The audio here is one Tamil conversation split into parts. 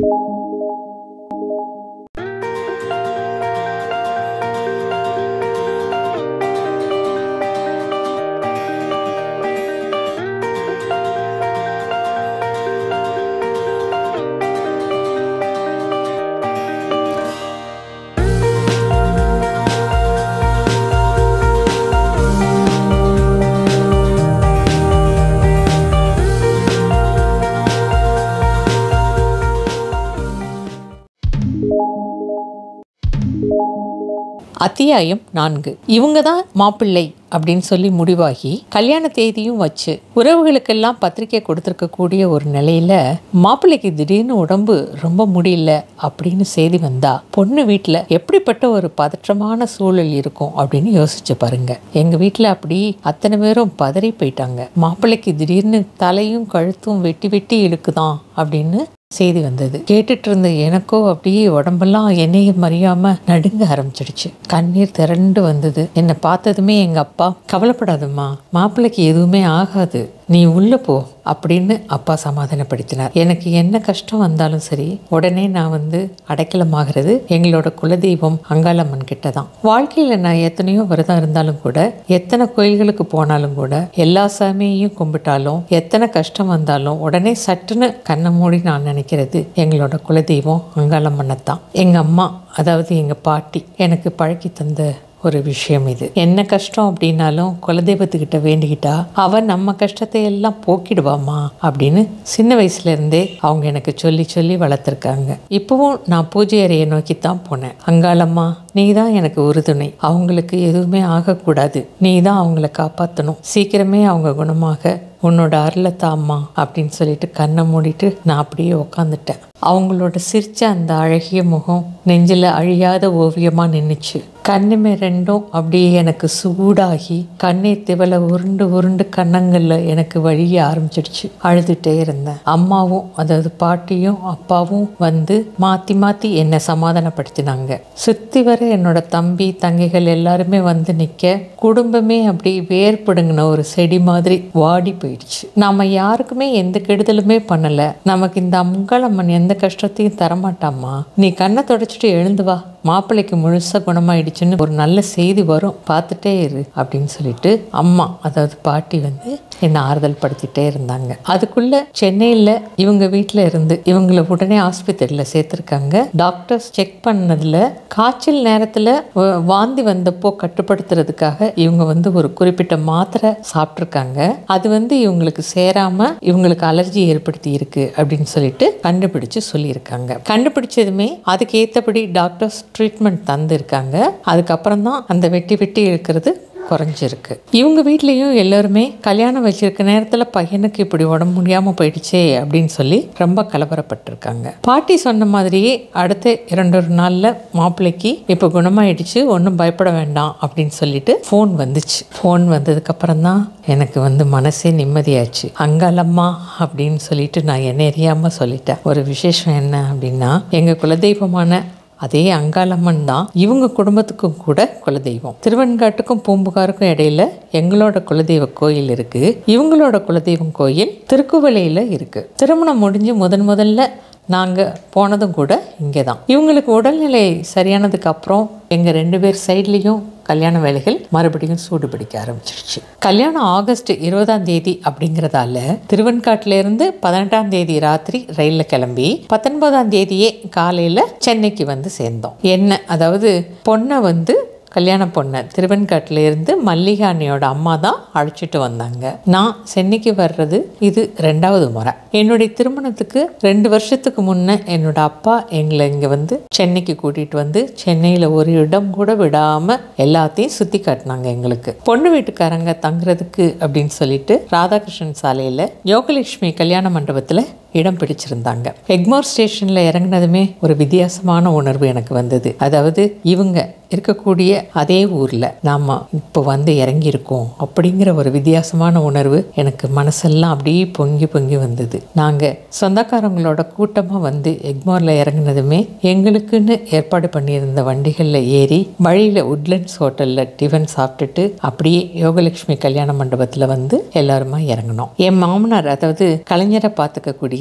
அத்தியாயம் நான்கு இவங்க தான் மாப்பிள்ளை அப்படின்னு சொல்லி முடிவாகி கல்யாண தேதியும் வச்சு உறவுகளுக்கெல்லாம் பத்திரிக்கை கொடுத்துருக்கக்கூடிய ஒரு நிலையில மாப்பிள்ளைக்கு திடீர்னு உடம்பு ரொம்ப முடியல அப்படின்னு செய்தி வந்தா பொண்ணு வீட்டில் எப்படிப்பட்ட ஒரு பதற்றமான சூழல் இருக்கும் அப்படின்னு யோசிச்சு பாருங்க எங்க வீட்டில் அப்படி அத்தனை பேரும் பதறி போயிட்டாங்க மாப்பிள்ளைக்கு திடீர்னு தலையும் கழுத்தும் வெட்டி வெட்டி இழுக்குதான் அப்படின்னு செய்தி வந்தது கேட்டுட்டு இருந்த எனக்கோ அப்படியே உடம்பெல்லாம் என்னையும் மறியாம நடுங்க ஆரம்பிச்சிடுச்சு கண்ணீர் திரண்டு வந்தது என்னை பார்த்ததுமே எங்க அப்பா கவலைப்படாதம்மா மாப்பிள்ளைக்கு எதுவுமே ஆகாது நீ உள்ள போ அப்படின்னு அப்பா சமாதானப்படுத்தினார் எனக்கு என்ன கஷ்டம் வந்தாலும் சரி உடனே நான் வந்து அடைக்கலமாகிறது எங்களோட குலதெய்வம் அங்காளம்மன் கிட்ட தான் வாழ்க்கையில் நான் எத்தனையோ விரதம் இருந்தாலும் கூட எத்தனை கோயில்களுக்கு போனாலும் கூட எல்லா சாமியையும் கும்பிட்டாலும் எத்தனை கஷ்டம் வந்தாலும் உடனே சட்டுன்னு கண்ணை மூடி நான் நினைக்கிறது எங்களோட குலதெய்வம் அங்காளம்மனை தான் எங்கள் அம்மா அதாவது எங்கள் பாட்டி எனக்கு பழக்கி தந்த ஒரு விஷயம் இது என்ன கஷ்டம் அப்படின்னாலும் குலதெய்வத்துக்கிட்ட வேண்டிக்கிட்டா அவன் நம்ம கஷ்டத்தை எல்லாம் போக்கிடுவாமா அப்படின்னு சின்ன வயசுல இருந்தே அவங்க எனக்கு சொல்லி சொல்லி வளர்த்துருக்காங்க இப்பவும் நான் பூஜை அறையை நோக்கி தான் போனேன் அங்காளம்மா நீ தான் எனக்கு உறுதுணை அவங்களுக்கு எதுவுமே ஆகக்கூடாது நீ தான் அவங்கள காப்பாற்றணும் சீக்கிரமே அவங்க குணமாக உன்னோட அருளை தாம்மா அப்படின்னு சொல்லிட்டு கண்ணை மூடிட்டு நான் அப்படியே உக்காந்துட்டேன் அவங்களோட சிரிச்ச அந்த அழகிய முகம் நெஞ்சில் அழியாத ஓவியமாக நின்றுச்சு கண்ணுமே ரெண்டும் அப்படியே எனக்கு சூடாகி கண்ணீர் திவலை உருண்டு உருண்டு கண்ணங்களில் எனக்கு வழிய ஆரம்பிச்சிடுச்சு அழுதுகிட்டே இருந்தேன் அம்மாவும் அதாவது பாட்டியும் அப்பாவும் வந்து மாற்றி மாற்றி என்னை சமாதானப்படுத்தினாங்க சுற்றி வர என்னோட தம்பி தங்கைகள் எல்லாருமே வந்து நிற்க குடும்பமே அப்படி வேர் பிடுங்கின ஒரு செடி மாதிரி வாடி போயிடுச்சு நாம யாருக்குமே எந்த கெடுதலுமே பண்ணலை நமக்கு இந்த அங்காளம்மன் எந்த கஷ்டத்தையும் தரமாட்டாம்மா நீ கண்ணை தொடச்சிட்டு எழுந்து வா மாப்பிள்ளைக்கு முழுசாக குணமாயிடுச்சுன்னு ஒரு நல்ல செய்தி வரும் பார்த்துட்டே இரு அப்படின்னு சொல்லிட்டு அம்மா அதாவது பாட்டி வந்து என்னை ஆறுதல் படுத்திட்டே இருந்தாங்க அதுக்குள்ள சென்னையில் இவங்க வீட்டில் இருந்து இவங்கள உடனே ஆஸ்பத்திரியில் சேர்த்துருக்காங்க டாக்டர்ஸ் செக் பண்ணதில் காய்ச்சல் நேரத்தில் வாந்தி வந்தப்போ கட்டுப்படுத்துறதுக்காக இவங்க வந்து ஒரு குறிப்பிட்ட மாத்திரை சாப்பிட்ருக்காங்க அது வந்து இவங்களுக்கு சேராம இவங்களுக்கு அலர்ஜி ஏற்படுத்தி இருக்கு அப்படின்னு சொல்லிட்டு கண்டுபிடிச்சு சொல்லியிருக்காங்க கண்டுபிடிச்சதுமே அதுக்கு ஏற்றபடி டாக்டர்ஸ் ட்ரீட்மெண்ட் தந்திருக்காங்க அதுக்கப்புறம் தான் அந்த வெட்டி வெட்டி இழுக்கிறது குறைஞ்சிருக்கு இவங்க வீட்லேயும் எல்லாருமே கல்யாணம் வச்சிருக்க நேரத்தில் பையனுக்கு இப்படி உடம்பு முடியாமல் போயிடுச்சே அப்படின்னு சொல்லி ரொம்ப கலவரப்பட்டிருக்காங்க பாட்டி சொன்ன மாதிரியே அடுத்த இரண்டு ஒரு நாளில் மாப்பிள்ளைக்கு இப்போ குணமாயிடுச்சு ஒன்றும் பயப்பட வேண்டாம் அப்படின்னு சொல்லிட்டு ஃபோன் வந்துச்சு ஃபோன் வந்ததுக்கப்புறம் தான் எனக்கு வந்து மனசே நிம்மதியாச்சு அங்காளம்மா அப்படின்னு சொல்லிட்டு நான் என்ன எறியாமல் சொல்லிட்டேன் ஒரு விசேஷம் என்ன அப்படின்னா எங்கள் குலதெய்வமான அதே அங்காளம்மன் தான் இவங்க குடும்பத்துக்கும் கூட குலதெய்வம் திருவெண்காட்டுக்கும் பூம்புகாருக்கும் இடையில எங்களோட குலதெய்வ கோயில் இருக்கு இவங்களோட குலதெய்வம் கோயில் திருக்குவளையில் இருக்கு திருமணம் முடிஞ்சு முதன் முதல்ல நாங்கள் போனதும் கூட இங்கே தான் இவங்களுக்கு உடல்நிலை சரியானதுக்கு அப்புறம் எங்கள் ரெண்டு பேர் சைட்லேயும் கல்யாண வேலைகள் மறுபடியும் சூடு பிடிக்க ஆரம்பிச்சிருச்சு கல்யாணம் ஆகஸ்ட் இருபதாம் தேதி அப்படிங்கிறதால திருவெண்காட்டுல இருந்து பதினெட்டாம் தேதி ராத்திரி ரயிலில் கிளம்பி பத்தொன்பதாம் தேதியே காலையில் சென்னைக்கு வந்து சேர்ந்தோம் என்ன அதாவது பொண்ணை வந்து கல்யாண பொண்ணை திருவெண்காட்டில் இருந்து மல்லிகா அண்ணியோட அம்மா தான் அழைச்சிட்டு வந்தாங்க நான் சென்னைக்கு வர்றது இது ரெண்டாவது முறை என்னுடைய திருமணத்துக்கு ரெண்டு வருஷத்துக்கு முன்னே என்னோட அப்பா எங்களை இங்கே வந்து சென்னைக்கு கூட்டிகிட்டு வந்து சென்னையில் ஒரு இடம் கூட விடாமல் எல்லாத்தையும் சுற்றி காட்டினாங்க எங்களுக்கு பொண்ணு வீட்டுக்காரங்க தங்குறதுக்கு அப்படின்னு சொல்லிட்டு ராதாகிருஷ்ணன் சாலையில் யோகலட்சுமி கல்யாண மண்டபத்தில் இடம் பிடிச்சிருந்தாங்க எக்மோர் ஸ்டேஷனில் இறங்கினதுமே ஒரு வித்தியாசமான உணர்வு எனக்கு வந்தது அதாவது இவங்க இருக்கக்கூடிய அதே ஊரில் நாம் இப்போ வந்து இறங்கியிருக்கோம் அப்படிங்கிற ஒரு வித்தியாசமான உணர்வு எனக்கு மனசெல்லாம் அப்படியே பொங்கி பொங்கி வந்தது நாங்கள் சொந்தக்காரங்களோட கூட்டமாக வந்து எக்மோரில் இறங்கினதுமே எங்களுக்குன்னு ஏற்பாடு பண்ணியிருந்த வண்டிகளில் ஏறி வழியில் உட்லண்ட்ஸ் ஹோட்டலில் டிஃபன் சாப்பிட்டுட்டு அப்படியே யோகலட்சுமி கல்யாண மண்டபத்தில் வந்து எல்லாருமா இறங்கினோம் என் மாமனார் அதாவது கலைஞரை பார்த்துக்கக்கூடிய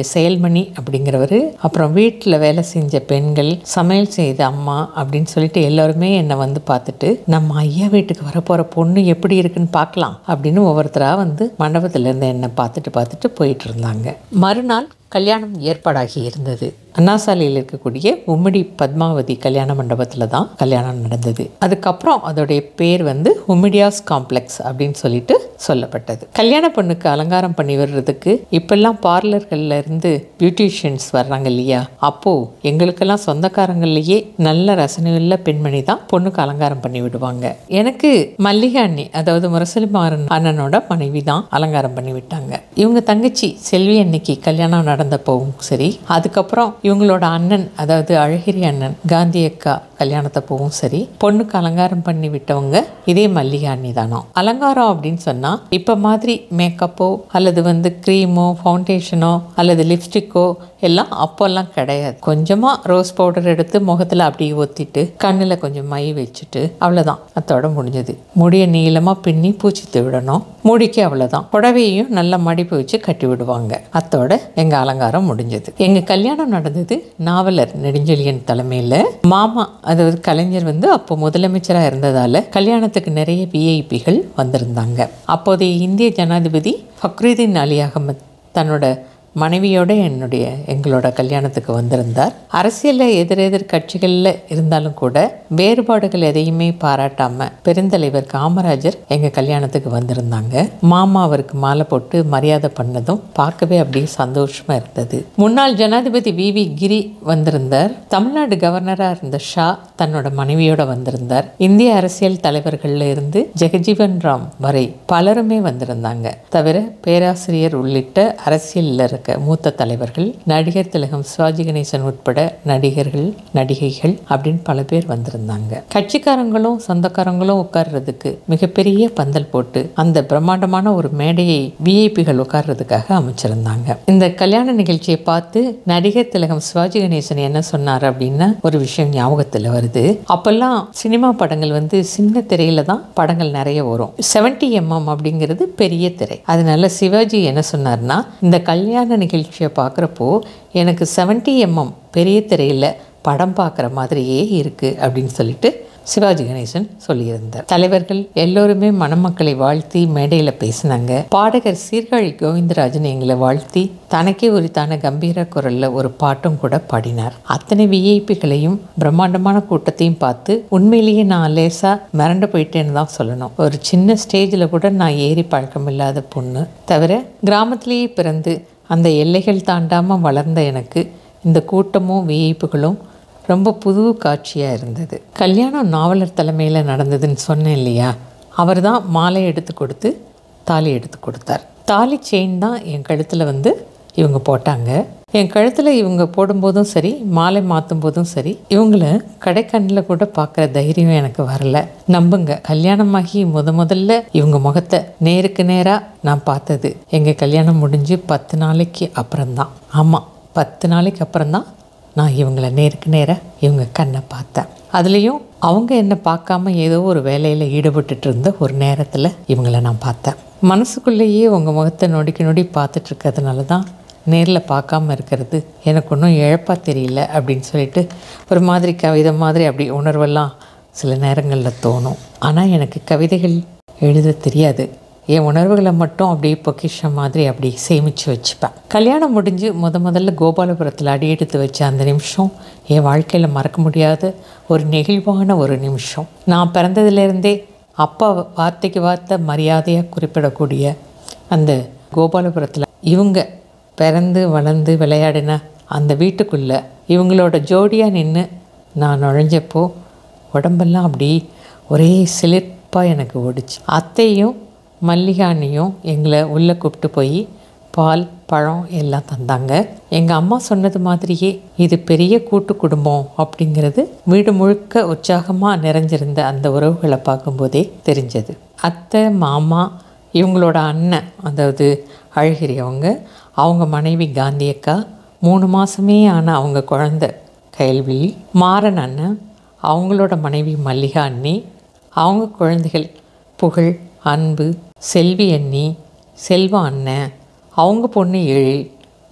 செயல்மணி அப்படிங்கிறவர் அப்புறம் வீட்டில் வேலை செஞ்ச பெண்கள் சமையல் செய்த அம்மா அப்படின்னு சொல்லிட்டு எல்லாருமே என்னை வந்து பார்த்துட்டு நம்ம ஐயா வீட்டுக்கு வரப்போகிற பொண்ணு எப்படி இருக்குன்னு பார்க்கலாம் அப்படின்னு ஒவ்வொருத்தராக வந்து மண்டபத்துல இருந்து என்னை பார்த்துட்டு பார்த்துட்டு போயிட்டு இருந்தாங்க மறுநாள் கல்யாணம் ஏற்பாடாகி இருந்தது அண்ணாசாலையில் இருக்கக்கூடிய உம்மிடி பத்மாவதி கல்யாண மண்டபத்தில் தான் கல்யாணம் நடந்தது அதுக்கப்புறம் அதோடைய பேர் வந்து உம்மிடியாஸ் காம்ப்ளெக்ஸ் அப்படின்னு சொல்லிட்டு சொல்லப்பட்டது கல்யாண பொண்ணுக்கு அலங்காரம் பண்ணி வர்றதுக்கு இப்பெல்லாம் பார்லர்கள்ல இருந்து பியூட்டிஷியன்ஸ் வர்றாங்க இல்லையா அப்போது எங்களுக்கெல்லாம் சொந்தக்காரங்கள்லேயே நல்ல ரசனையுள்ள பெண்மணி தான் பொண்ணுக்கு அலங்காரம் பண்ணி விடுவாங்க எனக்கு மல்லிகை அண்ணி அதாவது முரசலிமாறன் அண்ணனோட மனைவி தான் அலங்காரம் பண்ணி விட்டாங்க இவங்க தங்கச்சி செல்வி அன்னைக்கு கல்யாணம் நடந்தப்பவும் சரி அதுக்கப்புறம் இவங்களோட அண்ணன் அதாவது அழகிரி அண்ணன் காந்தி அக்கா கல்யாணத்தப்பவும் சரி பொண்ணுக்கு அலங்காரம் பண்ணி விட்டவங்க இதே மல்லிகை அண்ணி தானோ அலங்காரம் அப்படின்னு சொன்னால் இப்போ மாதிரி மேக்கப்போ அல்லது வந்து க்ரீமோ ஃபவுண்டேஷனோ அல்லது லிப்ஸ்டிக்கோ எல்லாம் அப்போல்லாம் கிடையாது கொஞ்சமாக ரோஸ் பவுடர் எடுத்து முகத்தில் அப்படியே ஒத்திட்டு கண்ணில் கொஞ்சம் மை வச்சுட்டு அவ்வளோதான் அத்தோட முடிஞ்சது முடிய நீளமாக பின்னி பூச்சித்து விடணும் முடிக்கு அவ்வளோதான் புடவையும் நல்லா மடிப்பு வச்சு கட்டி விடுவாங்க அத்தோட எங்கள் அலங்காரம் முடிஞ்சது எங்கள் கல்யாணம் நடந்தது நாவலர் நெடுஞ்செழியன் தலைமையில் மாமா அதாவது கலைஞர் வந்து அப்போ முதலமைச்சராக இருந்ததால் கல்யாணத்துக்கு நிறைய விஐபிகள் வந்திருந்தாங்க அப்போதைய இந்திய ஜனாதிபதி ஃபக்ருதீன் அலி அகமத் தன்னோட மனைவியோட என்னுடைய எங்களோட கல்யாணத்துக்கு வந்திருந்தார் அரசியலில் எதிரெதிர் கட்சிகளில் இருந்தாலும் கூட வேறுபாடுகள் எதையுமே பாராட்டாம பெருந்தலைவர் காமராஜர் எங்கள் கல்யாணத்துக்கு வந்திருந்தாங்க மாமா அவருக்கு மாலை போட்டு மரியாதை பண்ணதும் பார்க்கவே அப்படியே சந்தோஷமா இருந்தது முன்னாள் ஜனாதிபதி வி வி கிரி வந்திருந்தார் தமிழ்நாடு கவர்னராக இருந்த ஷா தன்னோட மனைவியோட வந்திருந்தார் இந்திய அரசியல் தலைவர்கள்ல இருந்து ஜெகஜீவன் ராம் வரை பலருமே வந்திருந்தாங்க தவிர பேராசிரியர் உள்ளிட்ட அரசியலில் இருக்க மூத்த தலைவர்கள் நடிகர் திலகம் சிவாஜி கணேசன் உட்பட நடிகர்கள் நடிகைகள் அப்படின்னு பல பேர் வந்திருந்தாங்க கட்சிக்காரங்களும் சொந்தக்காரங்களும் உட்கார்றதுக்கு மிகப்பெரிய பந்தல் போட்டு அந்த பிரம்மாண்டமான ஒரு மேடையை விஐபிகள் உட்கார்றதுக்காக அமைச்சிருந்தாங்க இந்த கல்யாண நிகழ்ச்சியை பார்த்து நடிகர் திலகம் சிவாஜி கணேசன் என்ன சொன்னார் அப்படின்னா ஒரு விஷயம் ஞாபகத்தில் வருது அப்பெல்லாம் சினிமா படங்கள் வந்து சின்ன திரையில தான் படங்கள் நிறைய வரும் 70 எம்எம் அப்படிங்கிறது பெரிய திரை அதனால சிவாஜி என்ன சொன்னார்னா இந்த கல்யாண நிகழ்ச்சியை பார்க்குறப்போ எனக்கு 70 எம்எம் பெரிய திரையில் படம் பார்க்குற மாதிரியே இருக்குது அப்படின்னு சொல்லிட்டு சிவாஜி கணேசன் சொல்லியிருந்தார் தலைவர்கள் எல்லோருமே மணமக்களை வாழ்த்தி மேடையில் பேசினாங்க பாடகர் சீர்காழி கோவிந்தராஜன் எங்களை வாழ்த்தி தனக்கே உரித்தான கம்பீர குரல்ல ஒரு பாட்டும் கூட பாடினார் அத்தனை விஐபிகளையும் பிரம்மாண்டமான கூட்டத்தையும் பார்த்து உண்மையிலேயே நான் லேசா மிரண்டு போயிட்டேன்னு தான் சொல்லணும் ஒரு சின்ன ஸ்டேஜில் கூட நான் ஏறி பழக்கம் இல்லாத பொண்ணு தவிர கிராமத்திலேயே பிறந்து அந்த எல்லைகள் தாண்டாமல் வளர்ந்த எனக்கு இந்த கூட்டமும் விஐப்புகளும் ரொம்ப புது காட்சியாக இருந்தது கல்யாணம் நாவலர் தலைமையில் நடந்ததுன்னு சொன்னேன் இல்லையா அவர் தான் மாலை எடுத்து கொடுத்து தாலி எடுத்து கொடுத்தார் தாலி செயின் தான் என் கழுத்தில் வந்து இவங்க போட்டாங்க என் கழுத்தில் இவங்க போடும்போதும் சரி மாலை மாற்றும் போதும் சரி இவங்கள கடைக்கண்ணில் கூட பார்க்குற தைரியம் எனக்கு வரல நம்புங்க கல்யாணமாகி முத முதல்ல இவங்க முகத்தை நேருக்கு நேராக நான் பார்த்தது எங்கள் கல்யாணம் முடிஞ்சு பத்து நாளைக்கு அப்புறம்தான் ஆமாம் பத்து நாளைக்கு அப்புறம்தான் நான் இவங்கள நேருக்கு நேராக இவங்க கண்ணை பார்த்தேன் அதுலேயும் அவங்க என்னை பார்க்காம ஏதோ ஒரு வேலையில் ஈடுபட்டுட்டு இருந்த ஒரு நேரத்தில் இவங்கள நான் பார்த்தேன் மனசுக்குள்ளேயே உங்கள் முகத்தை நொடிக்கு நொடி பார்த்துட்டு இருக்கிறதுனால தான் நேரில் பார்க்காம இருக்கிறது எனக்கு ஒன்றும் இழப்பாக தெரியல அப்படின்னு சொல்லிட்டு ஒரு மாதிரி கவிதை மாதிரி அப்படி உணர்வெல்லாம் சில நேரங்களில் தோணும் ஆனால் எனக்கு கவிதைகள் எழுத தெரியாது என் உணர்வுகளை மட்டும் அப்படியே பொக்கிஷம் மாதிரி அப்படி சேமித்து வச்சுப்பேன் கல்யாணம் முடிஞ்சு முத முதல்ல கோபாலபுரத்தில் அடியெடுத்து வச்ச அந்த நிமிஷம் என் வாழ்க்கையில் மறக்க முடியாத ஒரு நெகிழ்வான ஒரு நிமிஷம் நான் பிறந்ததுலேருந்தே அப்பா வார்த்தைக்கு வார்த்தை மரியாதையாக குறிப்பிடக்கூடிய அந்த கோபாலபுரத்தில் இவங்க பிறந்து வளர்ந்து விளையாடின அந்த வீட்டுக்குள்ளே இவங்களோட ஜோடியாக நின்று நான் நுழைஞ்சப்போ உடம்பெல்லாம் அப்படி ஒரே சிலிர்ப்பாக எனக்கு ஓடிச்சு அத்தையும் மல்லிகாண்ணியும் எங்களை உள்ளே கூப்பிட்டு போய் பால் பழம் எல்லாம் தந்தாங்க எங்கள் அம்மா சொன்னது மாதிரியே இது பெரிய கூட்டு குடும்பம் அப்படிங்கிறது வீடு முழுக்க உற்சாகமாக நிறைஞ்சிருந்த அந்த உறவுகளை பார்க்கும்போதே தெரிஞ்சது அத்தை மாமா இவங்களோட அண்ணன் அதாவது அழகிரி அவங்க அவங்க மனைவி காந்தி அக்கா மூணு மாதமே ஆன அவங்க குழந்த கைல்விழி மாறன் அண்ணன் அவங்களோட மனைவி மல்லிகா அண்ணி அவங்க குழந்தைகள் புகழ் அன்பு செல்வி அண்ணி செல்வா அண்ணன் அவங்க பொண்ணு எழில்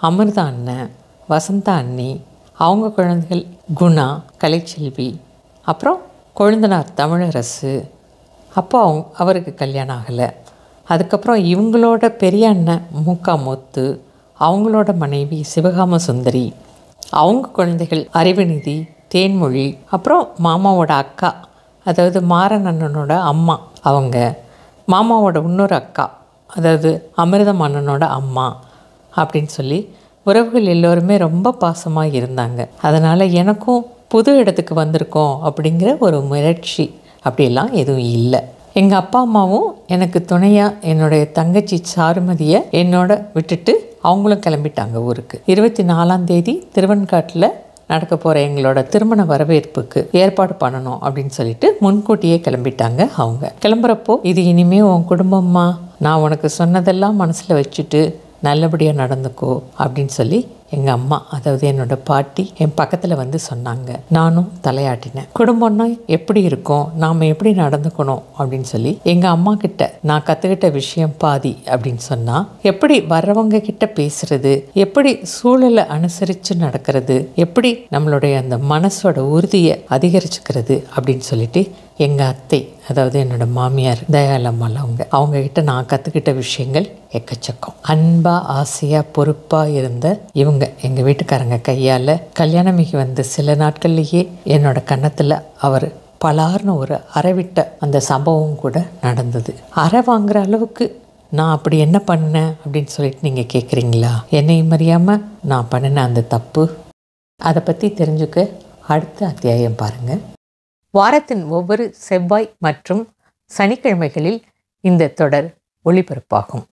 அமிர்தா அண்ணன் வசந்தா அண்ணி அவங்க குழந்தைகள் குணா கலைச்செல்வி அப்புறம் கொழுந்தனார் தமிழரசு அப்போ அவங்க அவருக்கு கல்யாணம் ஆகலை அதுக்கப்புறம் இவங்களோட பெரிய அண்ணன் மூக்கா முத்து அவங்களோட மனைவி சிவகாம சுந்தரி அவங்க குழந்தைகள் அறிவுநிதி தேன்மொழி அப்புறம் மாமாவோட அக்கா அதாவது மாறன் அண்ணனோட அம்மா அவங்க மாமாவோட இன்னொரு அக்கா அதாவது அமிர்தம் அண்ணனோட அம்மா அப்படின்னு சொல்லி உறவுகள் எல்லோருமே ரொம்ப பாசமாக இருந்தாங்க அதனால் எனக்கும் புது இடத்துக்கு வந்திருக்கோம் அப்படிங்கிற ஒரு முயற்சி அப்படிலாம் எதுவும் இல்லை எங்கள் அப்பா அம்மாவும் எனக்கு துணையாக என்னுடைய தங்கச்சி சாருமதியை என்னோட விட்டுட்டு அவங்களும் கிளம்பிட்டாங்க ஊருக்கு இருபத்தி நாலாம் தேதி திருவன்காட்டில் நடக்க போகிற எங்களோட திருமண வரவேற்புக்கு ஏற்பாடு பண்ணணும் அப்படின்னு சொல்லிட்டு முன்கூட்டியே கிளம்பிட்டாங்க அவங்க கிளம்புறப்போ இது இனிமே உன் குடும்பம்மா நான் உனக்கு சொன்னதெல்லாம் மனசில் வச்சுட்டு நல்லபடியாக நடந்துக்கோ அப்படின்னு சொல்லி எங்கள் அம்மா அதாவது என்னோட பாட்டி என் பக்கத்தில் வந்து சொன்னாங்க நானும் தலையாட்டினேன் குடும்பம்னா எப்படி இருக்கும் நாம் எப்படி நடந்துக்கணும் அப்படின்னு சொல்லி எங்கள் அம்மா கிட்ட நான் கற்றுக்கிட்ட விஷயம் பாதி அப்படின்னு சொன்னால் எப்படி வர்றவங்க கிட்ட பேசுறது எப்படி சூழலை அனுசரித்து நடக்கிறது எப்படி நம்மளுடைய அந்த மனசோட உறுதியை அதிகரிச்சுக்கிறது அப்படின்னு சொல்லிட்டு எங்கள் அத்தை அதாவது என்னோட மாமியார் தயாலம்மாள் அவங்க அவங்கக்கிட்ட நான் கற்றுக்கிட்ட விஷயங்கள் எக்கச்சக்கம் அன்பாக ஆசையாக பொறுப்பாக இருந்த இவங்க எங்கள் வீட்டுக்காரங்க கையால் கல்யாணமிக்கு வந்த சில நாட்கள்லேயே என்னோட கன்னத்தில் அவர் பலார்னு ஒரு அறவிட்ட அந்த சம்பவம் கூட நடந்தது அறை வாங்குற அளவுக்கு நான் அப்படி என்ன பண்ணேன் அப்படின்னு சொல்லிட்டு நீங்கள் கேட்குறீங்களா என்னை மறியாமல் நான் பண்ணின அந்த தப்பு அதை பற்றி தெரிஞ்சுக்க அடுத்த அத்தியாயம் பாருங்கள் வாரத்தின் ஒவ்வொரு செவ்வாய் மற்றும் சனிக்கிழமைகளில் இந்த தொடர் ஒளிபரப்பாகும்